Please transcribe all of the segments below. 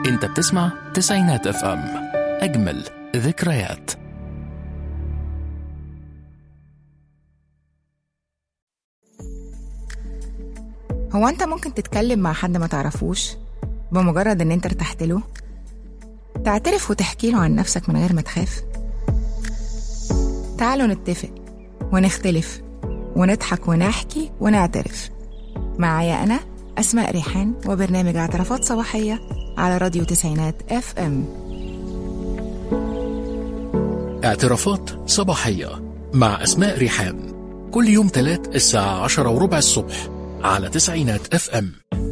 انت بتسمع تسعينات اف ام اجمل ذكريات هو انت ممكن تتكلم مع حد ما تعرفوش بمجرد ان انت ارتحت له تعترف وتحكي له عن نفسك من غير ما تخاف تعالوا نتفق ونختلف ونضحك ونحكي ونعترف معايا انا اسماء ريحان وبرنامج اعترافات صباحيه على راديو تسعينات اف ام اعترافات صباحية مع أسماء ريحان كل يوم تلات الساعة عشرة وربع الصبح على تسعينات اف ام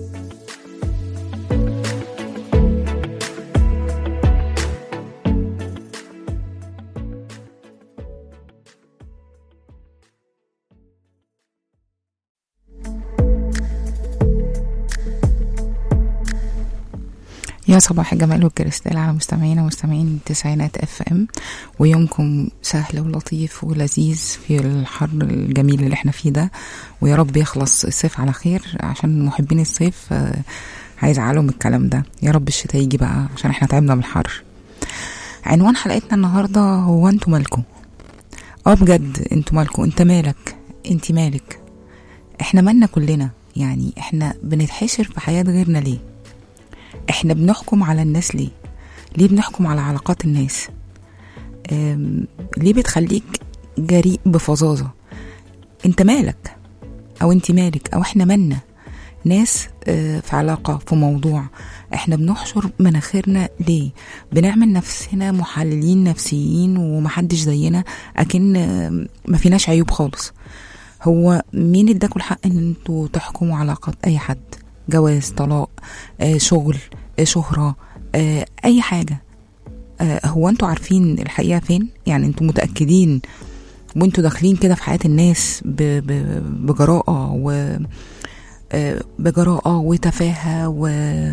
يا صباح الجمال والكريستال على مستمعينا ومستمعين تسعينات اف ام ويومكم سهل ولطيف ولذيذ في الحر الجميل اللي احنا فيه ده ويا رب يخلص الصيف على خير عشان محبين الصيف آه، هيزعلوا من الكلام ده يا رب الشتاء يجي بقى عشان احنا تعبنا من الحر عنوان حلقتنا النهارده هو انتوا مالكم اه بجد انتوا مالكم انت مالك انت مالك احنا مالنا كلنا يعني احنا بنتحشر في حياة غيرنا ليه احنا بنحكم على الناس ليه ليه بنحكم على علاقات الناس أم، ليه بتخليك جريء بفظاظة انت مالك او انت مالك او احنا مالنا ناس آه، في علاقة في موضوع احنا بنحشر مناخيرنا ليه بنعمل نفسنا محللين نفسيين ومحدش زينا اكن آه، ما فيناش عيوب خالص هو مين اداكوا الحق ان انتوا تحكموا علاقات اي حد جواز طلاق آه، شغل آه، شهرة آه، اي حاجة آه، هو انتوا عارفين الحقيقة فين يعني انتوا متأكدين وانتوا داخلين كده في حياة الناس ب- ب- بجراءة و آه، بجراءة وتفاهة و...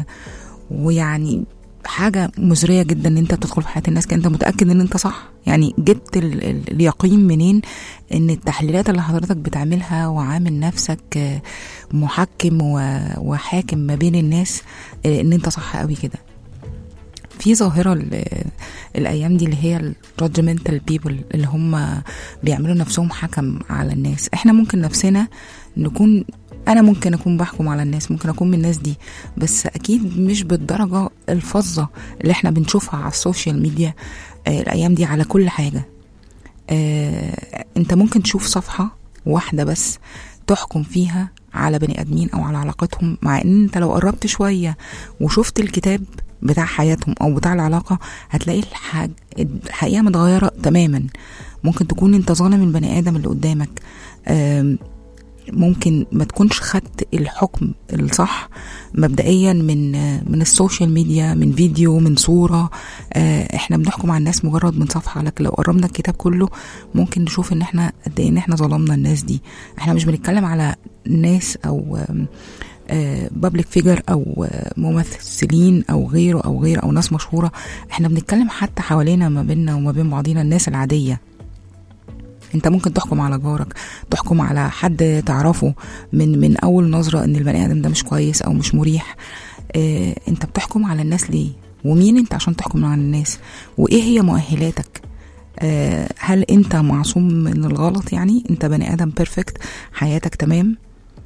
ويعني حاجة مزرية جدا ان انت تدخل في حياة الناس كان انت متأكد ان انت صح يعني جبت ال... ال... اليقين منين ان التحليلات اللي حضرتك بتعملها وعامل نفسك آه، محكم و... وحاكم ما بين الناس آه، ان انت صح قوي كده في ظاهرة ال- الأيام دي اللي هي الجادجمنتال بيبل اللي هم بيعملوا نفسهم حكم على الناس احنا ممكن نفسنا نكون انا ممكن اكون بحكم على الناس ممكن اكون من الناس دي بس اكيد مش بالدرجه الفظه اللي احنا بنشوفها على السوشيال ميديا آه الايام دي على كل حاجه آه انت ممكن تشوف صفحه واحده بس تحكم فيها على بني ادمين او على علاقتهم مع ان انت لو قربت شويه وشفت الكتاب بتاع حياتهم او بتاع العلاقه هتلاقي الحاج... الحقيقه متغيره تماما ممكن تكون انت ظالم البني ادم اللي قدامك آم، ممكن ما تكونش خدت الحكم الصح مبدئيا من من السوشيال ميديا من فيديو من صوره آه، احنا بنحكم على الناس مجرد من صفحه لكن لو قربنا الكتاب كله ممكن نشوف ان احنا قد ايه ان احنا ظلمنا الناس دي احنا مش بنتكلم على ناس او بابليك فيجر او آه، ممثلين او غيره او غيره او ناس مشهوره احنا بنتكلم حتى حوالينا ما بيننا وما بين بعضينا الناس العاديه انت ممكن تحكم على جارك تحكم على حد تعرفه من من اول نظره ان البني ادم ده مش كويس او مش مريح اه انت بتحكم على الناس ليه ومين انت عشان تحكم على الناس وايه هي مؤهلاتك آه هل انت معصوم من الغلط يعني انت بني ادم بيرفكت حياتك تمام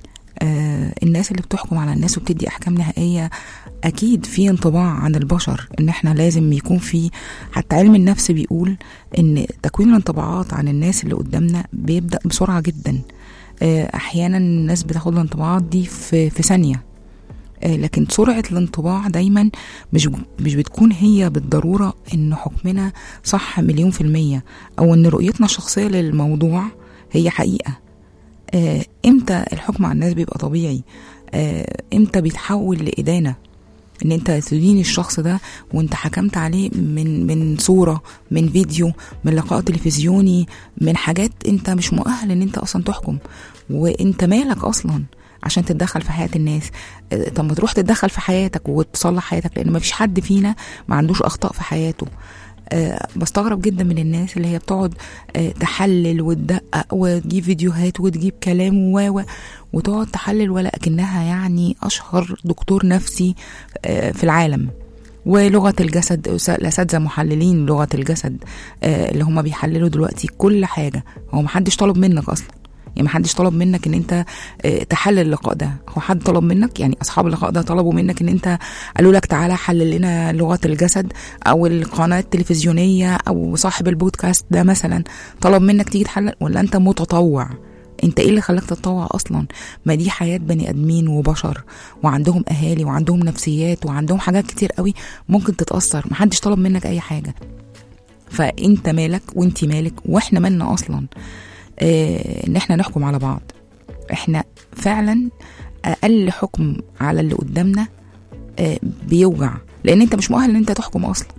آه الناس اللي بتحكم على الناس وبتدي احكام نهائيه اكيد في انطباع عن البشر ان احنا لازم يكون في حتى علم النفس بيقول ان تكوين الانطباعات عن الناس اللي قدامنا بيبدا بسرعه جدا آه احيانا الناس بتاخد الانطباعات دي في في ثانيه آه لكن سرعه الانطباع دايما مش مش بتكون هي بالضروره ان حكمنا صح مليون في الميه او ان رؤيتنا الشخصيه للموضوع هي حقيقه آه، امتى الحكم على الناس بيبقى طبيعي آه، امتى بيتحول لإدانة ان انت تدين الشخص ده وانت حكمت عليه من من صورة من فيديو من لقاء تلفزيوني من حاجات انت مش مؤهل ان انت اصلا تحكم وانت مالك اصلا عشان تتدخل في حياة الناس آه، طب ما تروح تتدخل في حياتك وتصلح حياتك لان مفيش حد فينا ما عندوش اخطاء في حياته آه، بستغرب جدا من الناس اللي هي بتقعد آه، تحلل وتدقق وتجيب فيديوهات وتجيب كلام و و- وتقعد تحلل ولا اكنها يعني اشهر دكتور نفسي آه، في العالم ولغه الجسد أس- الاساتذه محللين لغه الجسد آه، اللي هم بيحللوا دلوقتي كل حاجه هو محدش طلب منك اصلا يعني محدش طلب منك ان انت آه، تحلل اللقاء ده هو حد طلب منك يعني اصحاب اللقاء ده طلبوا منك ان انت قالوا لك تعالى حلل لنا لغه الجسد او القناه التلفزيونيه او صاحب البودكاست ده مثلا طلب منك تيجي تحلل ولا انت متطوع انت ايه اللي خلاك تتطوع اصلا ما دي حياه بني ادمين وبشر وعندهم اهالي وعندهم نفسيات وعندهم حاجات كتير قوي ممكن تتاثر محدش طلب منك اي حاجه فانت مالك وانت مالك واحنا مالنا اصلا آه ان احنا نحكم على بعض احنا فعلا اقل حكم على اللي قدامنا آه بيوجع لان انت مش مؤهل ان انت تحكم اصلا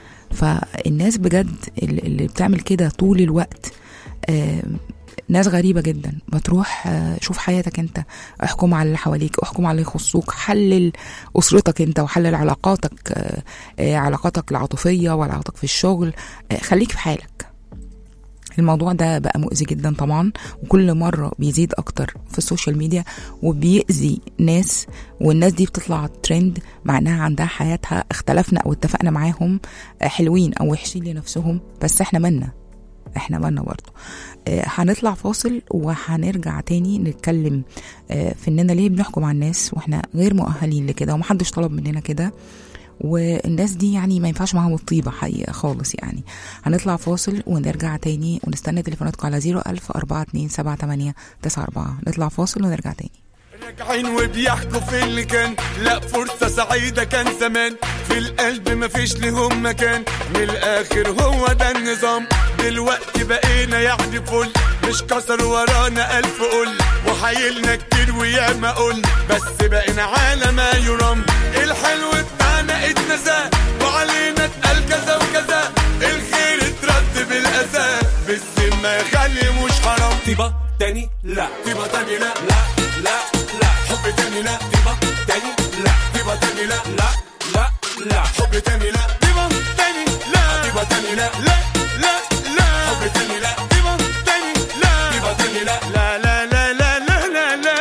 فالناس بجد اللي اللي بتعمل كده طول الوقت آه ناس غريبة جدا بتروح آه، شوف حياتك انت احكم على اللي حواليك احكم على اللي يخصوك حلل اسرتك انت وحلل علاقاتك آه، آه، علاقاتك العاطفية وعلاقاتك في الشغل آه، خليك في حالك الموضوع ده بقى مؤذي جدا طبعا وكل مرة بيزيد أكتر في السوشيال ميديا وبيأذي ناس والناس دي بتطلع ترند مع إنها عندها حياتها اختلفنا أو اتفقنا معاهم آه، حلوين أو وحشين لنفسهم بس احنا مالنا احنا مالنا برضه آه، هنطلع فاصل وهنرجع تاني نتكلم آه، في اننا ليه بنحكم على الناس واحنا غير مؤهلين لكده ومحدش طلب مننا كده والناس دي يعني ما ينفعش معاهم الطيبة حقيقة خالص يعني هنطلع فاصل ونرجع تاني ونستنى تليفوناتكم على 01000 4278 94 نطلع فاصل ونرجع تاني راجعين وبيحكوا في اللي كان لا فرصة سعيدة كان زمان في القلب مفيش لهم مكان من الآخر هو ده النظام دلوقتي بقينا يعني فل مش كسر ورانا ألف قل وحايلنا كتير وياما قلنا بس بقينا على ما يرام الحلو بتاعنا اتنسى وعلينا اتقال كذا وكذا الخير اترد بالأذى بالذمة يا خلي مش حرام طيبة تاني لا طيبة تاني لا لا لا لا حب تاني لا طيبة تاني لا طيبة تاني لا لا لا لا حب تاني لا طيبة تاني لا طيبة تاني لا لا لا لا حب تاني لا طيبة تاني لا طيبة تاني لا لا لا لا لا لا لا لا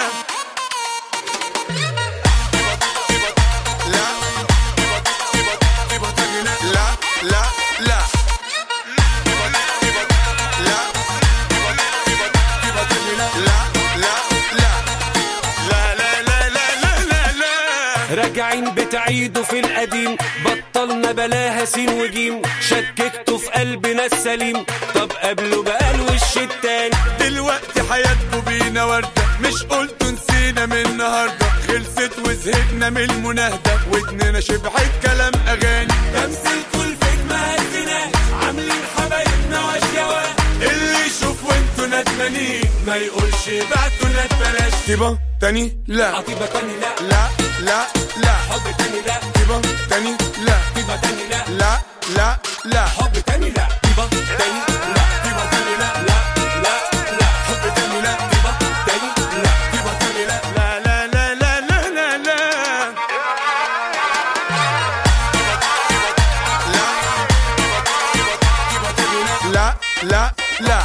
لا طيبة تاني لا لا لا لا لا طيبة تاني لا لا لا لا لا لا لا لا لا لا راجعين بتعيدوا في القديم بطلنا بلاها سين وجيم شككتوا في قلبنا السليم طب قبله بقى الوش التاني دلوقتي حياتكوا بينا وردة مش قلتوا نسينا من النهاردة خلصت وزهقنا من المناهدة ودننا شبعت كلام أغاني تمثيلكوا الفيك ما هزناش عاملين حبايبنا واشياء اللي يشوف وانتوا ندمانين ما يقولش بعتوا ندبلاش طيبة تاني لا عطيبة تاني لا لا لا لا حب تاني لا طيبة تاني لا طيبة تاني لا لا لا لا حب تاني لا طيبة تاني لا طيبة تاني لا لا لا لا حب تاني لا طيبة تاني لا طيبة تاني لا لا لا لا لا لا لا لا لا لا لا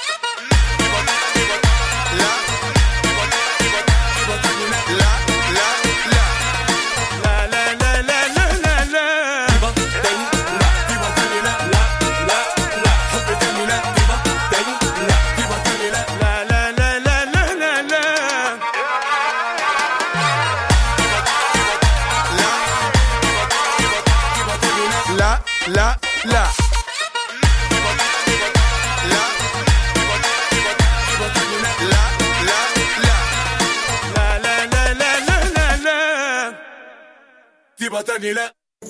طيبة تاني لا طيبة تاني لا لا لا لا حب تاني لا طيبة تاني لا طيبة تاني لا لا لا لا لا لا لا لا لا لا لا تبقى تاني لا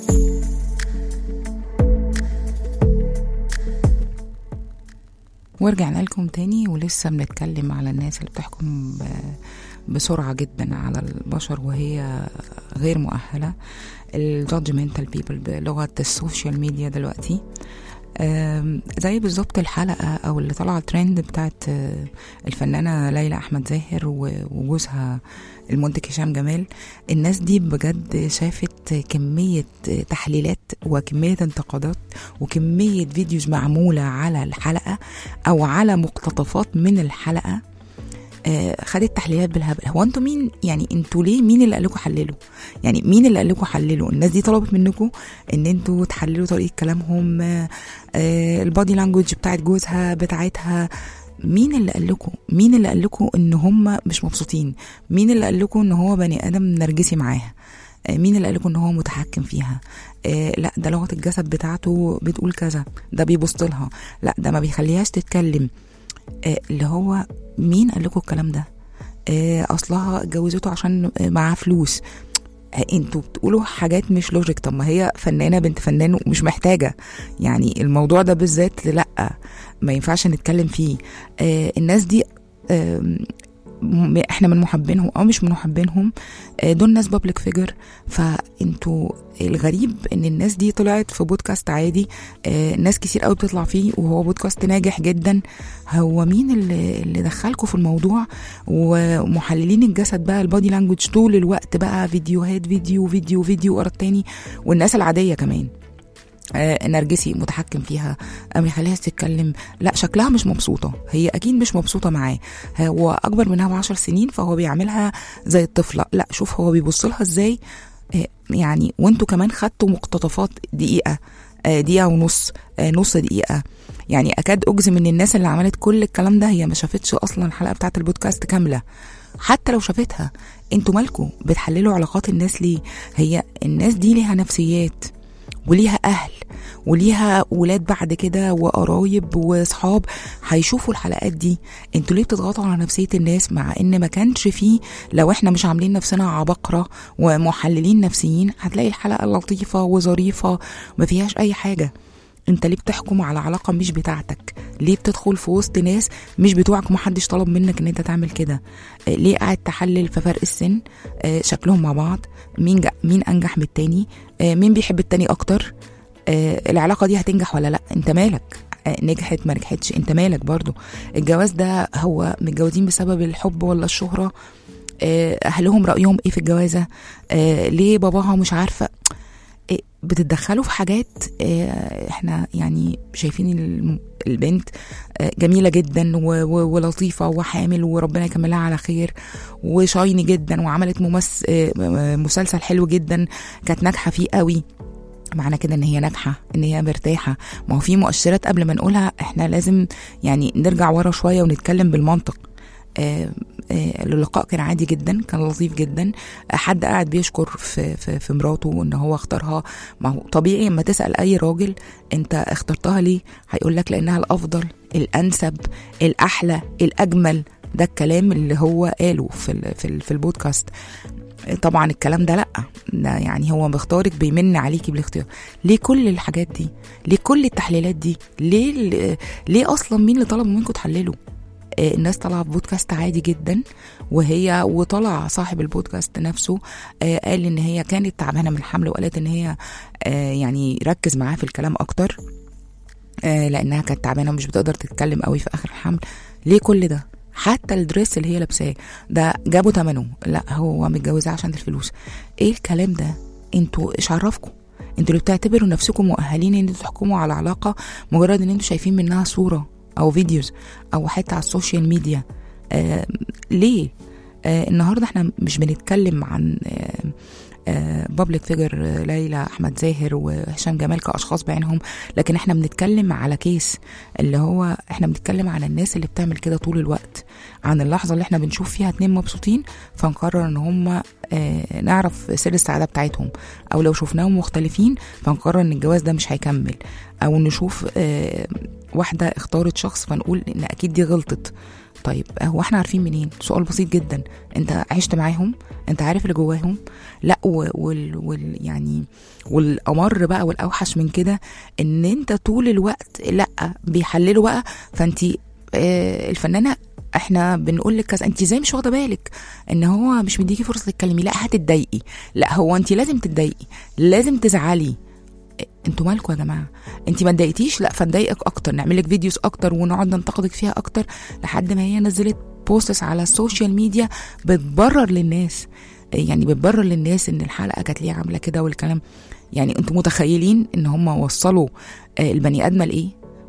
ورجعنا لكم تاني ولسه بنتكلم على الناس اللي بتحكم ب- بسرعة جدا على البشر وهي غير مؤهلة الجادجمنتال بيبل بلغة السوشيال ميديا دلوقتي آم، زي بالظبط الحلقة أو اللي طالعة ترند بتاعت آه، الفنانة ليلى أحمد زاهر و- وجوزها المنتج هشام جمال الناس دي بجد شافت كمية تحليلات وكمية انتقادات وكمية فيديوز معمولة على الحلقة أو على مقتطفات من الحلقة آه خدت تحليلات بالهبل هو انتوا مين يعني انتوا ليه مين اللي قال لكم حللوا يعني مين اللي قال لكم حللوا الناس دي طلبت منكم ان انتوا تحللوا طريقه كلامهم آه آه البادي لانجوج بتاعت جوزها بتاعتها مين اللي قال لكم مين اللي قال لكم ان هم مش مبسوطين مين اللي قال لكم ان هو بني ادم نرجسي معاها آه، مين اللي قال لكم ان هو متحكم فيها آه لا ده لغه الجسد بتاعته بتقول كذا ده بيبص لها لا ده ما بيخليهاش تتكلم آه اللي هو مين قال لكم الكلام ده آه اصلها اتجوزته عشان آه، معاها فلوس آه، انتوا بتقولوا حاجات مش لوجيك طب ما هي فنانه بنت فنان ومش محتاجه يعني الموضوع ده بالذات لا ما ينفعش نتكلم فيه آه الناس دي آم، م- احنا من محبينهم او مش من محبينهم آه، دول ناس بابليك فيجر فانتوا الغريب ان الناس دي طلعت في بودكاست عادي آه، ناس كتير قوي بتطلع فيه وهو بودكاست ناجح جدا هو مين اللي, اللي دخلكوا في الموضوع ومحللين الجسد بقى البادي لانجوج طول الوقت بقى فيديوهات فيديو فيديو فيديو ورا التاني والناس العاديه كمان آه، نرجسي متحكم فيها قام يخليها تتكلم لا شكلها مش مبسوطة هي أكيد مش مبسوطة معاه هو أكبر منها بعشر سنين فهو بيعملها زي الطفلة لا شوف هو بيبص لها إزاي آه، يعني وانتوا كمان خدتوا مقتطفات دقيقة آه، دقيقة ونص آه، نص دقيقة يعني أكاد أجزم إن الناس اللي عملت كل الكلام ده هي ما شافتش أصلا الحلقة بتاعت البودكاست كاملة حتى لو شافتها انتوا مالكوا بتحللوا علاقات الناس ليه هي الناس دي ليها نفسيات وليها اهل وليها ولاد بعد كده وقرايب واصحاب هيشوفوا الحلقات دي انتوا ليه بتضغطوا على نفسيه الناس مع ان ما كانش فيه لو احنا مش عاملين نفسنا عبقره ومحللين نفسيين هتلاقي الحلقه لطيفه وظريفه ما فيهاش اي حاجه انت ليه بتحكم على علاقه مش بتاعتك ليه بتدخل في وسط ناس مش بتوعك ومحدش طلب منك ان انت تعمل كده آه، ليه قاعد تحلل في فرق السن آه، شكلهم مع بعض مين جا مين انجح من التاني آه، مين بيحب التاني اكتر آه، العلاقه دي هتنجح ولا لا انت مالك آه، نجحت ما نجحتش انت مالك برضو الجواز ده هو متجوزين بسبب الحب ولا الشهره آه، اهلهم رايهم ايه في الجوازه آه، ليه باباها مش عارفه إيه، بتتدخلوا في حاجات آه، احنا يعني شايفين الم- البنت آه، جميله جدا و- و- ولطيفه وحامل وربنا يكملها على خير وشايني جدا وعملت ممس آه، آه، مسلسل حلو جدا كانت ناجحه فيه قوي معنى كده ان هي ناجحه ان هي مرتاحه ما هو في مؤشرات قبل ما نقولها احنا لازم يعني نرجع ورا شويه ونتكلم بالمنطق آه، آه، اللقاء كان عادي جدا كان لطيف جدا آه، حد قاعد بيشكر في, في, في مراته ان هو اختارها ما هو طبيعي لما تسال اي راجل انت اخترتها ليه هيقول لك لانها الافضل الانسب الاحلى الاجمل ده الكلام اللي هو قاله في ال في, ال في البودكاست طبعا الكلام ده لا ده يعني هو بيختارك بيمن عليكي بالاختيار ليه كل الحاجات دي ليه كل التحليلات دي ليه ال- ليه اصلا مين اللي طلبوا منكم تحللوا آه، الناس طالعه في بودكاست عادي جدا وهي وطلع صاحب البودكاست نفسه آه، قال ان هي كانت تعبانه من الحمل وقالت ان هي آه، يعني ركز معاه في الكلام اكتر آه، لانها كانت تعبانه ومش بتقدر تتكلم قوي في اخر الحمل ليه كل ده حتى الدريس اللي هي لابساه ده جابوا ثمنه لا هو متجوزها عشان الفلوس ايه الكلام ده انتوا ايش عرفكم انتوا اللي بتعتبروا نفسكم مؤهلين ان انتوا تحكموا على علاقه مجرد ان انتوا شايفين منها صوره او فيديوز او حتى على السوشيال ميديا آه ليه آه النهارده احنا مش بنتكلم عن آه بابليك فيجر ليلى احمد زاهر وهشام جمال كاشخاص بعينهم لكن احنا بنتكلم على كيس اللي هو احنا بنتكلم على الناس اللي بتعمل كده طول الوقت عن اللحظه اللي احنا بنشوف فيها اتنين مبسوطين فنقرر ان هم آه نعرف سر السعاده بتاعتهم او لو شفناهم مختلفين فنقرر ان الجواز ده مش هيكمل او نشوف آه واحده اختارت شخص فنقول ان اكيد دي غلطت طيب هو احنا عارفين منين سؤال بسيط جدا انت عشت معاهم انت عارف اللي جواهم لا وال, وال يعني والامر بقى والاوحش من كده ان انت طول الوقت لا بيحللوا بقى فانت آه الفنانه احنا بنقول لك كذا انت ازاي مش واخده بالك ان هو مش مديكي فرصه تتكلمي لا هتتضايقي لا هو انت لازم تتضايقي لازم تزعلي انتوا مالكم يا جماعه انت ما اتضايقتيش لا فنضايقك اكتر نعمل لك فيديوز اكتر ونقعد ننتقدك فيها اكتر لحد ما هي نزلت بوستس على السوشيال ميديا بتبرر للناس يعني بتبرر للناس ان الحلقه كانت ليه عامله كده والكلام يعني انتوا متخيلين ان هم وصلوا البني ادمه لايه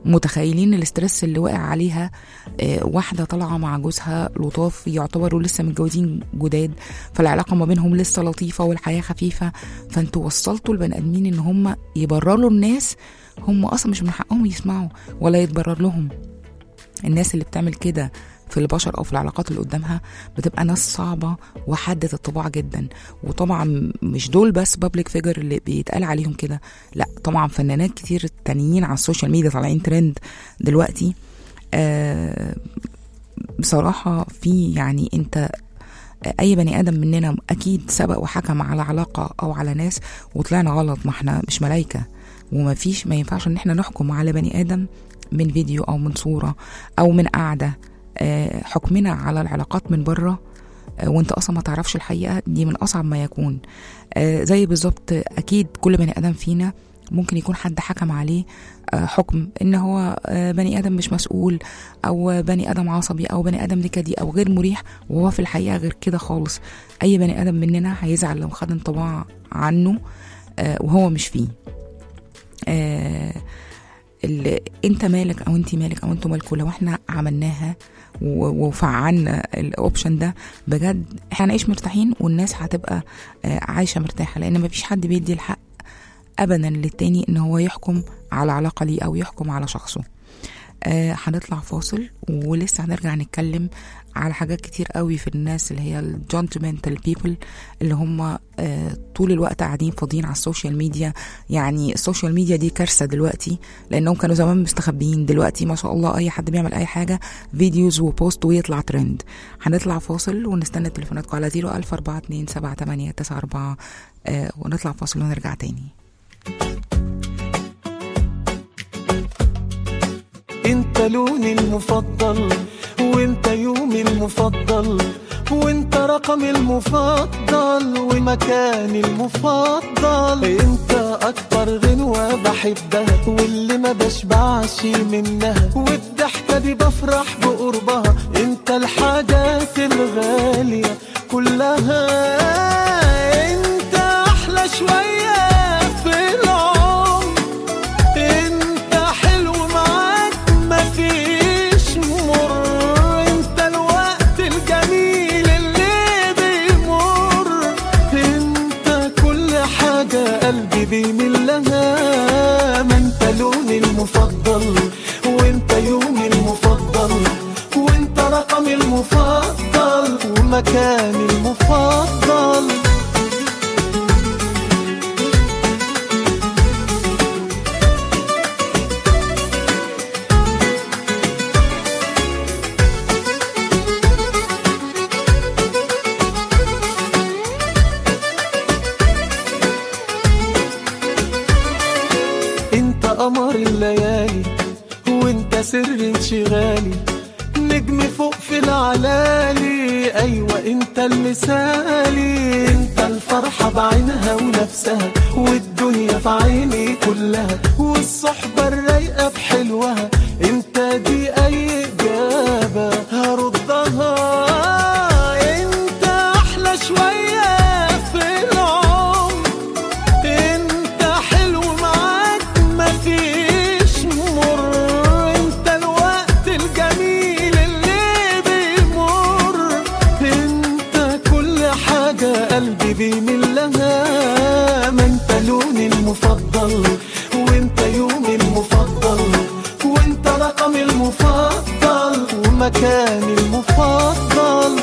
متخيلين الاسترس اللي وقع عليها آه، واحده طالعه مع جوزها لطاف يعتبروا لسه متجوزين جداد فالعلاقه ما بينهم لسه لطيفه والحياه خفيفه فانتوا وصلتوا البني ادمين ان هم يبرروا الناس هم اصلا مش من حقهم يسمعوا ولا يتبرر لهم الناس اللي بتعمل كده في البشر او في العلاقات اللي قدامها بتبقى ناس صعبه وحاده الطباع جدا وطبعا مش دول بس بابليك فيجر اللي بيتقال عليهم كده لا طبعا فنانات كتير تانيين على السوشيال ميديا طالعين ترند دلوقتي آه بصراحه في يعني انت اي بني ادم مننا اكيد سبق وحكم على علاقه او على ناس وطلعنا غلط ما احنا مش ملايكه وما فيش ما ينفعش ان احنا نحكم على بني ادم من فيديو او من صوره او من قعده آه، حكمنا على العلاقات من بره آه، وانت اصلا ما تعرفش الحقيقه دي من اصعب ما يكون آه، زي بالظبط اكيد كل بني ادم فينا ممكن يكون حد حكم عليه آه، حكم ان هو آه، بني ادم مش مسؤول او بني ادم عصبي او بني ادم نكدي او غير مريح وهو في الحقيقه غير كده خالص اي بني ادم مننا هيزعل لو خد انطباع عنه آه، وهو مش فيه آه، اللي انت مالك او انت مالك او انتوا مالكوا لو احنا عملناها و- وفعلنا الاوبشن ده بجد احنا هنعيش مرتاحين والناس هتبقى آه، عايشه مرتاحه لان مفيش حد بيدي الحق ابدا للتاني ان هو يحكم على علاقه ليه او يحكم على شخصه آه، هنطلع فاصل ولسه هنرجع نتكلم على حاجات كتير قوي في الناس اللي هي الجادجمنتال بيبل اللي هم آه، طول الوقت قاعدين فاضيين على السوشيال ميديا يعني السوشيال ميديا دي كارثه دلوقتي لانهم كانوا زمان مستخبيين دلوقتي ما شاء الله اي حد بيعمل اي حاجه فيديوز وبوست ويطلع ترند هنطلع فاصل ونستنى تليفوناتكم على 014278994 آه، ونطلع فاصل ونرجع تاني انت لوني المفضل وانت يومي المفضل وانت رقمي المفضل ومكاني المفضل انت اكتر غنوة بحبها واللي ما بشبعش منها والضحكة دي بفرح بقربها انت الحاجات الغالية كلها انت احلى شوية في العمر انت حلو معاك مفيش مر انت الوقت الجميل اللي بيمر انت كل حاجة قلبي بيميل لها ما انت لوني المفضل وانت يومي المفضل وانت رقمي المفضل ومكاني المفضل انت قمر الليالي وانت سر انشغالي نجم فوق في العلالي ايوه انت المثالي انت الفرحة بعينها ونفسها والدنيا في عيني كلها والصحبة الرايقة بحلوها انت دي اي اجابة هردها انت احلى شوية في العمر انت حلو معاك مفيش مر انت الوقت الجميل اللي بيمر انت كل حاجة قلبي بيميل لها ما انت لوني المفضل وانت يومي المفضل وانت رقمي المفضل ومكاني المفضل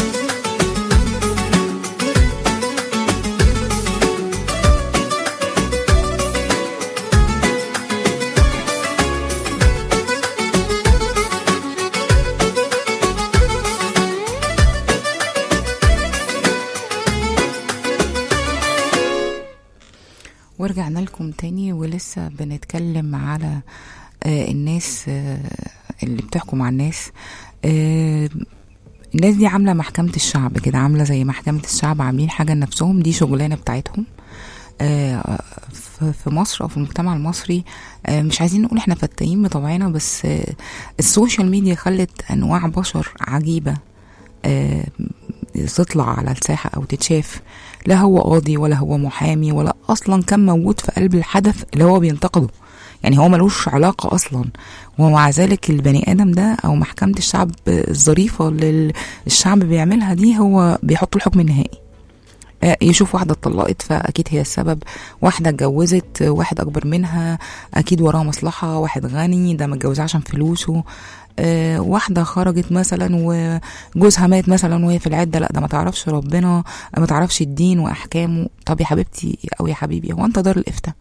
ورجعنا لكم تاني ولسه بنتكلم على آه، الناس آه، اللي بتحكم على الناس آه، الناس دي عاملة محكمة الشعب كده عاملة زي محكمة الشعب عاملين حاجة لنفسهم دي شغلانة بتاعتهم آه، في في مصر او في المجتمع المصري آه، مش عايزين نقول احنا فتاين بطبعنا بس آه، السوشيال ميديا خلت انواع بشر عجيبه آه، تطلع على الساحه او تتشاف لا هو قاضي ولا هو محامي ولا اصلا كان موجود في قلب الحدث اللي هو بينتقده يعني هو ملوش علاقة أصلا ومع ذلك البني آدم ده أو محكمة الشعب الظريفة اللي الشعب بيعملها دي هو بيحط الحكم النهائي آه، يشوف واحدة اتطلقت فأكيد هي السبب واحدة اتجوزت واحد أكبر منها أكيد وراها مصلحة واحد غني ده متجوزها عشان فلوسه آه، واحدة خرجت مثلا وجوزها مات مثلا وهي في العدة لا ده ما تعرفش ربنا ما تعرفش الدين وأحكامه طب يا حبيبتي أو يا حبيبي هو أنت دار الإفتاء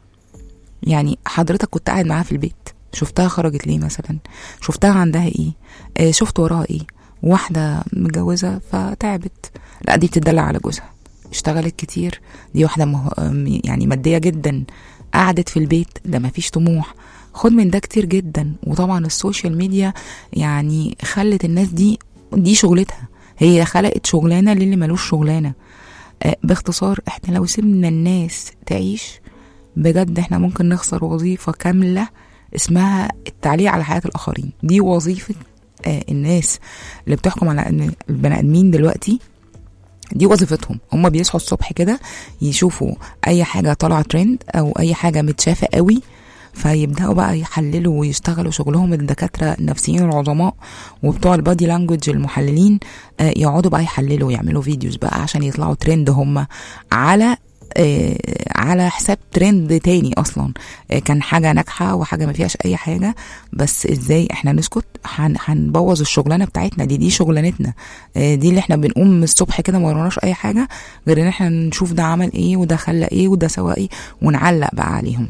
يعني حضرتك كنت قاعد معاها في البيت شفتها خرجت ليه مثلا شفتها عندها ايه آه شفت وراها ايه واحدة متجوزة فتعبت لا دي بتدلع على جوزها اشتغلت كتير دي واحدة مه... يعني مادية جدا قعدت في البيت ده مفيش طموح خد من ده كتير جدا وطبعا السوشيال ميديا يعني خلت الناس دي دي شغلتها هي خلقت شغلانة للي ملوش شغلانة آه، باختصار احنا لو سيبنا الناس تعيش بجد احنا ممكن نخسر وظيفة كاملة اسمها التعليق على حياة الآخرين دي وظيفة آه، الناس اللي بتحكم على ان البني ادمين دلوقتي دي وظيفتهم هم بيصحوا الصبح كده يشوفوا اي حاجه طالعه ترند او اي حاجه متشافه قوي فيبداوا بقى يحللوا ويشتغلوا شغلهم الدكاتره النفسيين العظماء وبتوع البادي لانجوج المحللين آه، يقعدوا بقى يحللوا ويعملوا فيديوز بقى عشان يطلعوا ترند هم على آه، على حساب ترند تاني اصلا آه، كان حاجه ناجحه وحاجه ما فيهاش اي حاجه بس ازاي احنا نسكت هن- هنبوظ الشغلانه بتاعتنا دي دي شغلانتنا آه، دي اللي احنا بنقوم الصبح كده ما وراناش اي حاجه غير ان احنا نشوف ده عمل ايه وده خلى ايه وده سوى ايه ونعلق بقى عليهم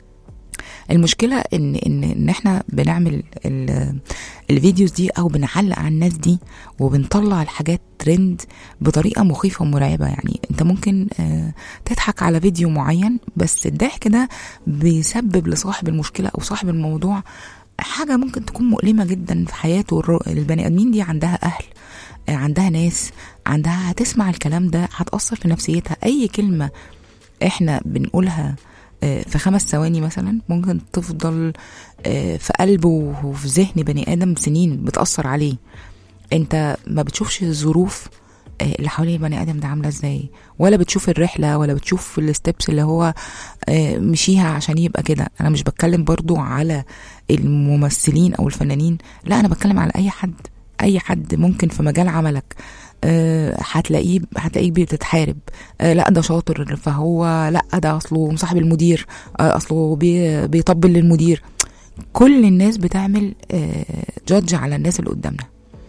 المشكله ان ان ان احنا بنعمل ال- الفيديوز دي او بنعلق على الناس دي وبنطلع الحاجات ترند بطريقه مخيفه ومرعبه يعني انت ممكن آه، تضحك على فيديو معين بس الضحك ده بيسبب لصاحب المشكله او صاحب الموضوع حاجه ممكن تكون مؤلمه جدا في حياته الر- البني ادمين دي عندها اهل آه، عندها ناس عندها هتسمع الكلام ده هتأثر في نفسيتها أي كلمة احنا بنقولها آه، في خمس ثواني مثلا ممكن تفضل آه، في قلبه وفي ذهن بني آدم سنين بتأثر عليه انت ما بتشوفش الظروف آه، اللي حوالين البني ادم ده عامله ازاي ولا بتشوف الرحله ولا بتشوف الستبس اللي هو آه، مشيها عشان يبقى كده انا مش بتكلم برضو على الممثلين او الفنانين لا انا بتكلم على اي حد اي حد ممكن في مجال عملك آه، هتلاقيه هتلاقيه بتتحارب آه، لا ده شاطر فهو لا ده اصله مصاحب المدير آه، اصله بي- بيطبل للمدير كل الناس بتعمل جادج على الناس اللي قدامنا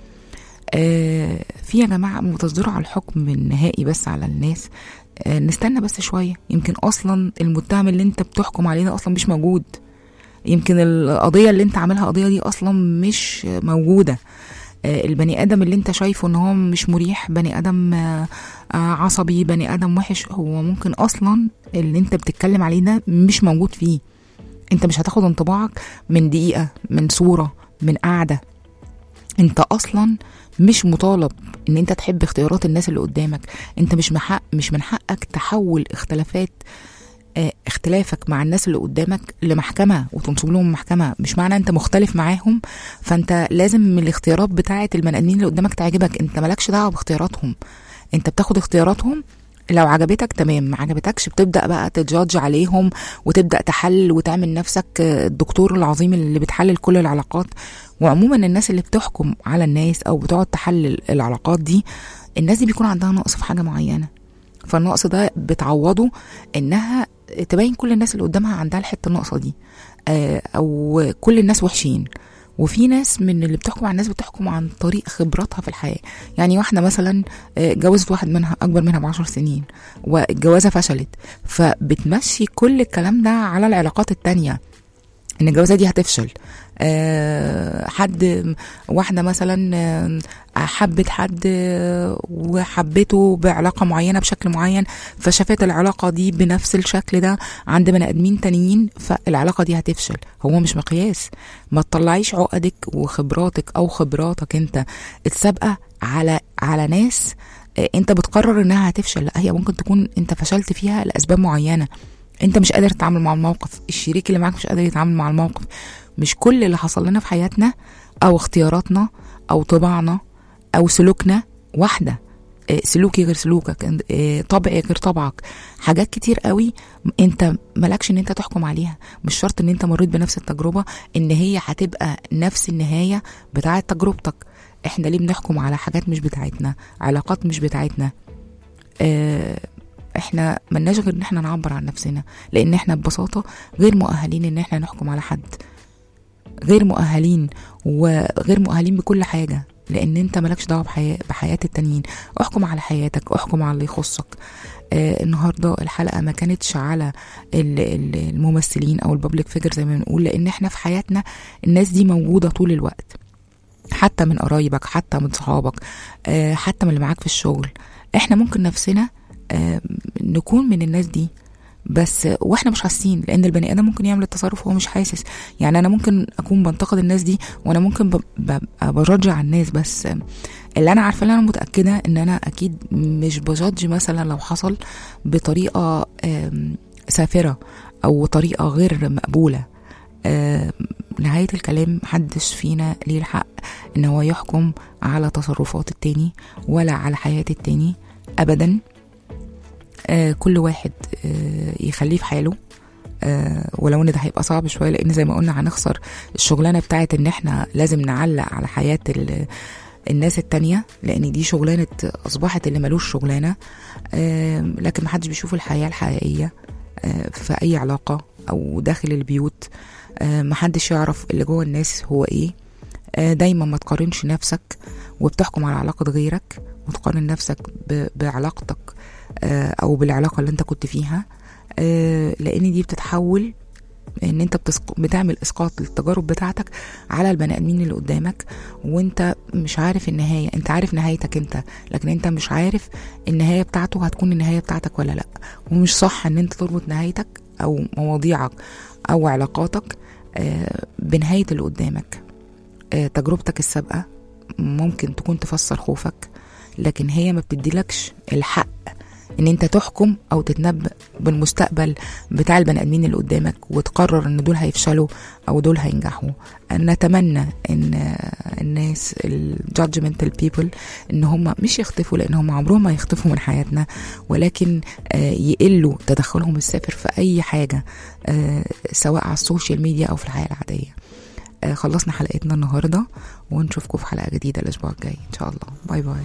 آه، في يا جماعة ما تصدروا على الحكم النهائي بس على الناس آه، نستنى بس شوية يمكن أصلا المتهم اللي أنت بتحكم عليه ده أصلا مش موجود يمكن القضية اللي أنت عاملها قضية دي أصلا مش موجودة آه، البني آدم اللي أنت شايفه إن هو مش مريح بني آدم آه، آه، عصبي بني آدم وحش هو ممكن أصلا اللي أنت بتتكلم عليه ده مش موجود فيه أنت مش هتاخد انطباعك من دقيقة من صورة من قعدة انت اصلا مش مطالب ان انت تحب اختيارات الناس اللي قدامك انت مش محق مش من حقك تحول اختلافات اه اختلافك مع الناس اللي قدامك لمحكمة وتنصب لهم محكمة مش معنى انت مختلف معاهم فانت لازم من الاختيارات بتاعة البني ادمين اللي قدامك تعجبك انت مالكش دعوة باختياراتهم انت بتاخد اختياراتهم لو عجبتك تمام ما عجبتكش بتبدا بقى تجادج عليهم وتبدا تحلل وتعمل نفسك الدكتور العظيم اللي بتحلل كل العلاقات وعموما الناس اللي بتحكم على الناس او بتقعد تحلل العلاقات دي الناس دي بيكون عندها نقص في حاجه معينه فالنقص ده بتعوضه انها تبين كل الناس اللي قدامها عندها الحته الناقصه دي آه، او كل الناس وحشين وفي ناس من اللي بتحكم على الناس بتحكم عن طريق خبراتها في الحياه يعني واحده مثلا آه، جوزت واحد منها اكبر منها بعشر سنين والجوازه فشلت فبتمشي كل الكلام ده على العلاقات التانية ان الجوازه دي هتفشل أه حد واحده مثلا آه، حبت حد آه، وحبته بعلاقه معينه بشكل معين فشافت العلاقه دي بنفس الشكل ده عند بني ادمين تانيين فالعلاقه دي هتفشل هو مش مقياس ما تطلعيش عقدك وخبراتك او خبراتك انت السابقه على على ناس آه، انت بتقرر انها هتفشل لا هي ممكن تكون انت فشلت فيها لاسباب معينه انت مش قادر تتعامل مع الموقف الشريك اللي معاك مش قادر يتعامل مع الموقف مش كل اللي حصل لنا في حياتنا او اختياراتنا او طباعنا او سلوكنا واحده آه، سلوكي غير سلوكك آه، طبعي غير طبعك حاجات كتير قوي انت مالكش ان انت تحكم عليها مش شرط ان انت مريت بنفس التجربة ان هي هتبقى نفس النهاية بتاعة تجربتك احنا ليه بنحكم على حاجات مش بتاعتنا علاقات مش بتاعتنا آه، احنا ملناش غير ان احنا نعبر عن نفسنا لان احنا ببساطة غير مؤهلين ان احنا نحكم على حد غير مؤهلين وغير مؤهلين بكل حاجة لان انت مالكش دعوه بحياة, بحياه التانيين احكم على حياتك احكم على اللي يخصك آه النهارده الحلقه ما كانتش على ال- ال- الممثلين او البابليك فيجر زي ما بنقول لان احنا في حياتنا الناس دي موجوده طول الوقت حتى من قرايبك حتى من صحابك آه حتى من اللي معاك في الشغل احنا ممكن نفسنا آه نكون من الناس دي بس واحنا مش حاسين لان البني ادم ممكن يعمل التصرف وهو مش حاسس يعني انا ممكن اكون بنتقد الناس دي وانا ممكن ب- ببقى برجع على الناس بس اللي انا عارفه اللي انا متاكده ان انا اكيد مش بجادج مثلا لو حصل بطريقه آم، سافره او طريقه غير مقبوله آم، نهايه الكلام محدش فينا ليه الحق ان هو يحكم على تصرفات التاني ولا على حياه التاني ابدا آه، كل واحد آه، يخليه في حاله آه، ولو ان ده هيبقى صعب شويه لان زي ما قلنا هنخسر الشغلانه بتاعت ان احنا لازم نعلق على حياه ال- الناس التانية لان دي شغلانه اصبحت اللي ملوش شغلانه آه، لكن محدش بيشوف الحياه الحقيقيه آه، في اي علاقه او داخل البيوت آه، محدش يعرف اللي جوه الناس هو ايه آه، دايما ما تقارنش نفسك وبتحكم على علاقه غيرك وتقارن نفسك ب- بعلاقتك آه، او بالعلاقه اللي انت كنت فيها آه، لان دي بتتحول ان انت بتسق... بتعمل اسقاط للتجارب بتاعتك على البني ادمين اللي قدامك وانت مش عارف النهايه انت عارف نهايتك انت لكن انت مش عارف النهايه بتاعته هتكون النهايه بتاعتك ولا لا ومش صح ان انت تربط نهايتك او مواضيعك او علاقاتك آه، بنهايه اللي قدامك آه، تجربتك السابقه ممكن تكون تفسر خوفك لكن هي ما بتديلكش الحق ان انت تحكم او تتنبأ بالمستقبل بتاع البني ادمين اللي قدامك وتقرر ان دول هيفشلوا او دول هينجحوا أنا نتمنى ان آه، الناس الجادجمنتال بيبل ان هم مش يختفوا لان هم عمرهم ما يختفوا من حياتنا ولكن آه، يقلوا تدخلهم السافر في اي حاجه آه، سواء على السوشيال ميديا او في الحياه العاديه آه، خلصنا حلقتنا النهارده ونشوفكم في حلقه جديده الاسبوع الجاي ان شاء الله باي باي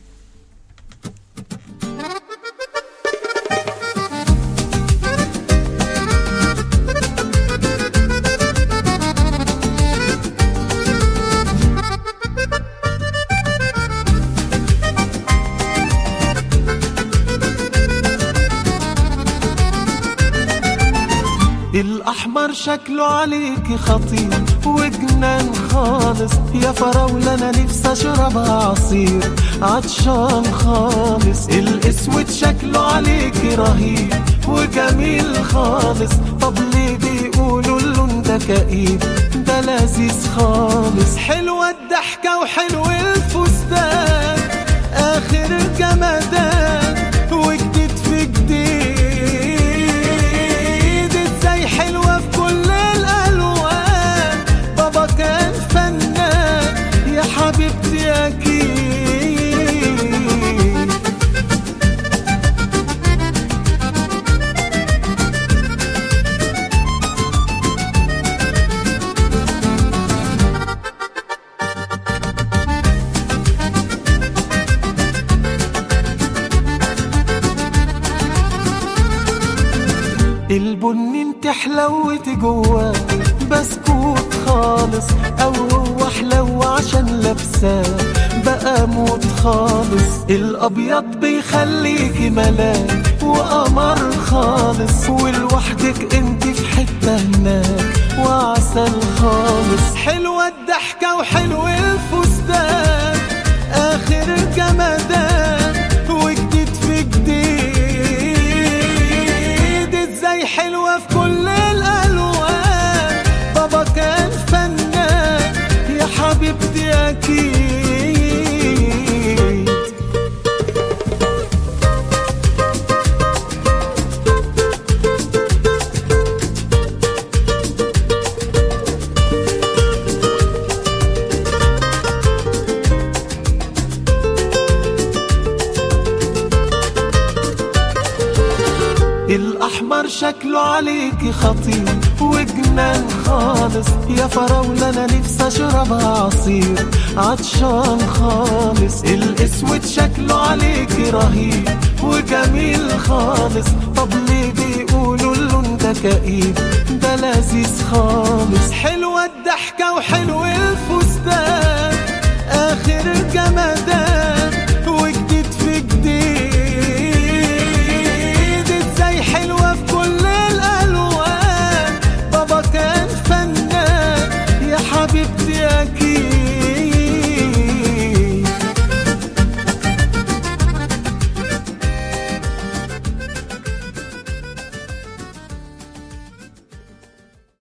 الأحمر شكله عليكي خطير وجنان خالص يا فراولة أنا نفسي أشرب عصير عطشان خالص الأسود شكله عليكي رهيب وجميل خالص طب ليه بيقولوا اللون ده كئيب ده لذيذ خالص حلوة الضحكة وحلو الفستان آخر جمدان وجديد في جديد ازاي حلوة في كل الألوان بابا كان فنان يا حبيبتي أكيد البني انت حلوتي جواه بسكوت خالص او هو حلو عشان لابساه بقى موت خالص الابيض بيخليكي ملاك وقمر خالص ولوحدك انت في حته هناك وعسل خالص حلوه الضحكه وحلو الفستان اخر جمدان وجديد في جديد ازاي حلوة في كل الألوان بابا كان فنان يا حبيبتي أكيد الأحمر شكله عليكي خطير وجنان خالص يا فراولة أنا نفسي أشربها عصير عطشان خالص الأسود شكله عليكي رهيب وجميل خالص طب ليه بيقولوا اللون ده كئيب ده لذيذ خالص حلوة الضحكة وحلو الفستان